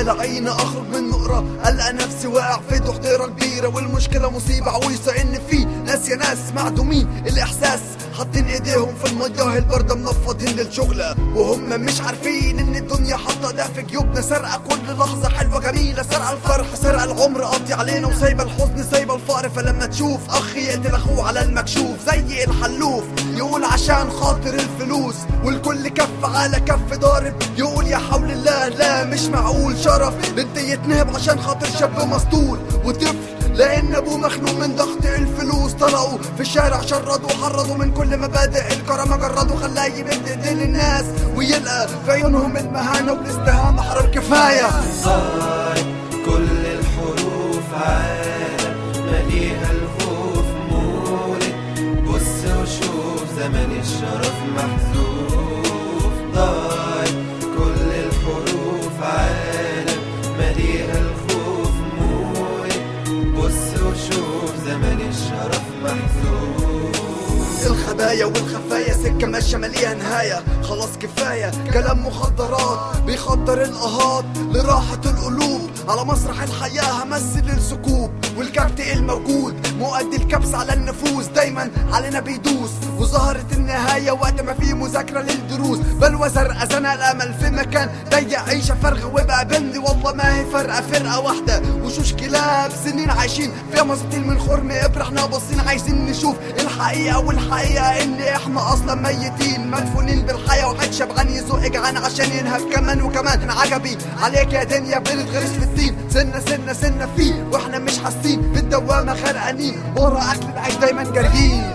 على عيني اخرج من نقرة القى نفسي واقع في دحضيرة كبيرة والمشكلة مصيبة عويصة ان في ناس يا ناس معدومين الاحساس حاطين ايديهم في المياه الباردة منفضين للشغلة وهم مش عارفين ان الدنيا حاطة ده في جيوبنا سرقة كل لحظة حلوة جميلة سرقة الفرح سرقة العمر قضي علينا وسايبة الحزن سايبة الفقر فلما تشوف اخ يقتل اخوه على المكشوف زي الحلوف يقول عشان خاطر الفلوس والكل كف على كف ضارب يقول يا حول الله لا مش معقول شرف انت يتنهب عشان خاطر شاب مسطول وطفل لان ابوه مخنوق من ضغط الفلوس طلعوا في الشارع شردوا وحرضوا من كل مبادئ الكرامة جردوا خلاه يمد ايدين الناس ويلقى في عيونهم المهانة والاستهانة حرام كفاية صار كل الحروف عالم مليها الخوف مولد بص وشوف زمن الشرف محذوف ضاع كل الحروف عالم مليها الخوف مولد بص وشوف زمن الشرف محذوف الخبايا والخفايا سكة ماشية مليها نهاية خلاص كفاية كلام مخدرات بيخدر القهات لراحة القلوب على مسرح الحياة همثل السكوب والكبت الموجود مؤدي الكبس على النفوس دايما علينا بيدوس وظهرت النهاية وقت ما في مذاكرة للدروس بل وزرقة زنق الأمل في مكان ضيق عيشة فرغ وبقى بني والله ما هي فرقة فرقة واحدة وشوش كلاب سنين عايشين فيها مساطيل من خرم إبرة احنا باصين عايزين نشوف الحقيقة والحقيقة إن احنا أصلا ميتين مدفونين بالحياة واحد شبعان يزق جعان عشان ينهب كمان وكمان عجبي عليك يا دنيا بنتغرس في الطين سنة سنة سنة فيه واحنا مش حاسين بالدوامة غرقانين ورا أكل العيش دايما جاريين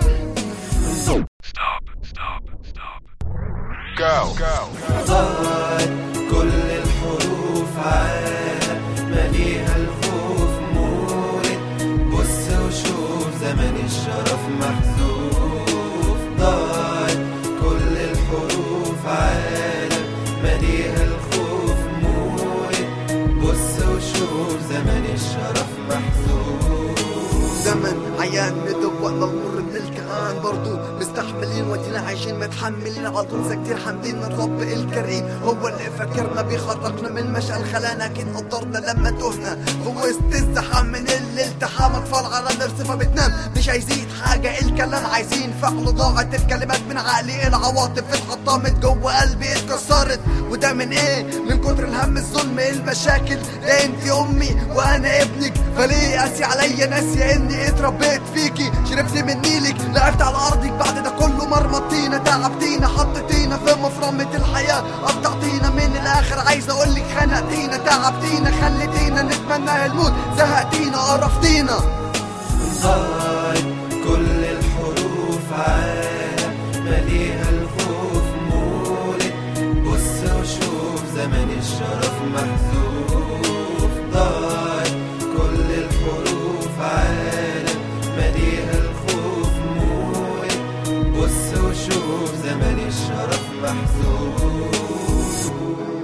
Go. Go. ضاعت كل الحروف عالم مليها الخوف مولد بص وشوف زمن الشرف محذوف ضاعت كل الحروف عالم مليها الخوف مولد بص وشوف زمن الشرف محذوف زمن عيان مدوقنا المر من الكهان برضو مستحملين ودينا عايشين متحملين على طول كتير حامدين الرب الكريم هو اللي فكرنا بيخرجنا من مشعل خلانا اكيد قدرنا لما تهنا في وسط الزحام من الالتحام اطفال على الارصفه بتنام مش عايزين حاجه الكلام عايزين فعل ضاعت الكلمات من عقلي العواطف اتحطمت جوه قلبي اتكسرت وده من ايه من كتر الهم الظلم المشاكل ده انت امي وانا ابنك فليه قاسي عليا ناسيه اني اتربيت فيكي شربت من نيلك لعبت على ارضك بعد ده كله مرمطينا تعبتينا حطيتينا في مفرمة الحياة قطعتينا من الاخر عايز اقولك خنقتينا تعبتينا خليتينا نتمنى الموت زهقتينا قرفتينا ضاعت كل الحروف عالم مليها الخوف مولد بص وشوف زمن الشرف محذوف ضاعت كل الحروف عالم مليها الخوف مولد بص وشوف زمن الشرف محذوف